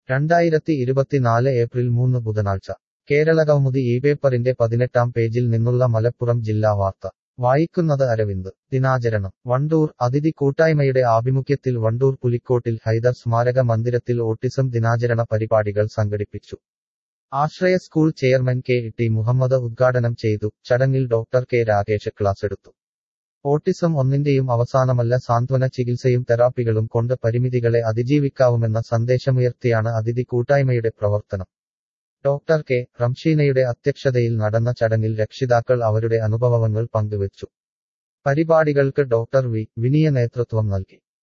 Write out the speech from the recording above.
രണ്ടായിരത്തി ഇരുപത്തിനാല് ഏപ്രിൽ മൂന്ന് ബുധനാഴ്ച കേരളകൗമുദി ഈ പേപ്പറിന്റെ പതിനെട്ടാം പേജിൽ നിന്നുള്ള മലപ്പുറം ജില്ലാ വാർത്ത വായിക്കുന്നത് അരവിന്ദ് ദിനാചരണം വണ്ടൂർ അതിഥി കൂട്ടായ്മയുടെ ആഭിമുഖ്യത്തിൽ വണ്ടൂർ പുലിക്കോട്ടിൽ ഹൈദർ സ്മാരക മന്ദിരത്തിൽ ഓട്ടിസം ദിനാചരണ പരിപാടികൾ സംഘടിപ്പിച്ചു Ashraya school chairman K T Muhammad ഉദ്ഘാടനം ചെയ്തു ചടങ്ങിൽ ഡോക്ടർ കെ രാകേഷ് ക്ലാസെടുത്തു ഓട്ടിസം ഒന്നിന്റെയും അവസാനമല്ല സാന്ത്വന ചികിത്സയും തെറാപ്പികളും കൊണ്ട് പരിമിതികളെ അതിജീവിക്കാവുമെന്ന സന്ദേശമുയർത്തിയാണ് അതിഥി കൂട്ടായ്മയുടെ പ്രവർത്തനം ഡോക്ടർ കെ റംഷീനയുടെ അധ്യക്ഷതയിൽ നടന്ന ചടങ്ങിൽ രക്ഷിതാക്കൾ അവരുടെ അനുഭവങ്ങൾ പങ്കുവച്ചു പരിപാടികൾക്ക് ഡോക്ടർ വി വിനിയ നേതൃത്വം നൽകി